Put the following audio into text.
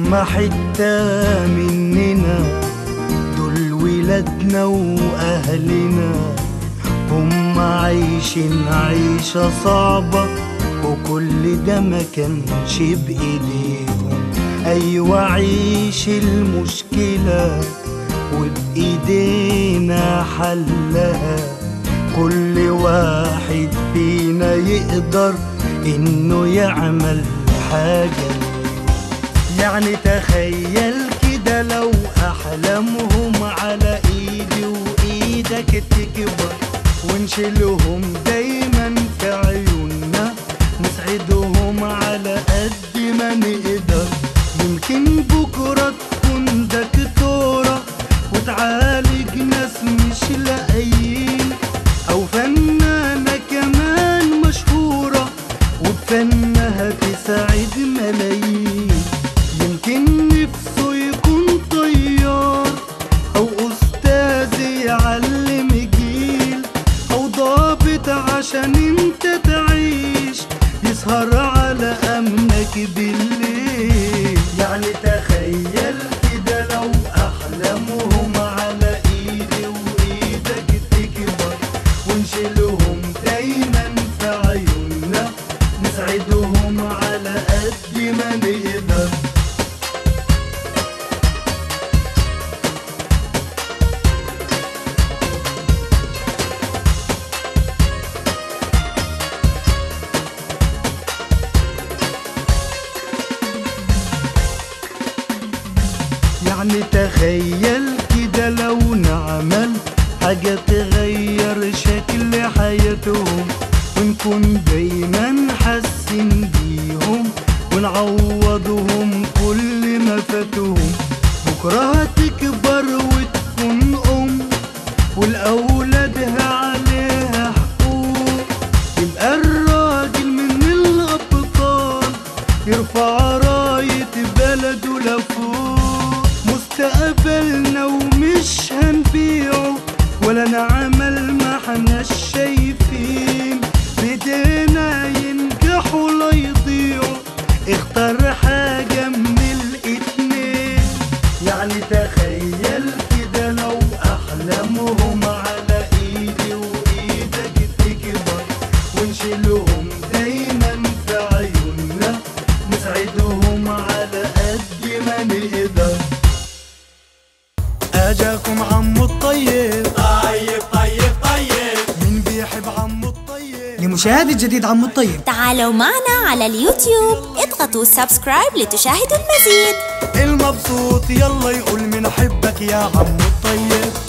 هما حتة مننا دول ولادنا وأهلنا هما عايشين عيشة صعبة وكل ده ما كانش بإيديهم أيوة عيش المشكلة وبإيدينا حلها كل واحد فينا يقدر إنه يعمل حاجة يعني تخيل كده لو أحلامهم على إيدي وإيدك تكبر ونشيلهم دايما في عيوننا نسعدهم على قد ما نقدر يمكن بكرة تكون دكتورة وتعالج ناس مش لاقيين أو فنانة كمان مشهورة وبفنها تساعد ملايين يمكن نفسه يكون طيار أو أستاذ يعلم جيل أو ضابط عشان انت تعيش يسهر على أمنك بالليل يعني تخيل كده لو أحلامهم على إيدي وإيدك تكبر ونشيلهم دايما في عيوننا نسعدهم على قد ما نقدر يعني تخيل كده لو نعمل حاجة تغير شكل حياتهم ونكون دايما حاسين بيهم ونعوضهم كل ما فاتهم بكرة هتكبر وتكون أم والأولادها عليها حقوق يبقى الراجل من الأبطال يرفع راية بلده لفوق مستقبلنا ومش هنبيعه ولا نعمل ما احناش شايفين بدينا ينجحوا ولا يضيعوا اختار حاجة من الاتنين يعني تخيل كده لو أحلامهم على إيدي وإيدك تكبر ونشيلهم دايما في عيوننا نسعدهم على قد ما نقدر أجاكم عمو الطيب طيب طيب طيب مين بيحب عمو الطيب لمشاهد الجديد عمو الطيب تعالوا معنا على اليوتيوب اضغطوا سبسكرايب لتشاهدوا المزيد المبسوط يلا يقول من أحبك يا عمو الطيب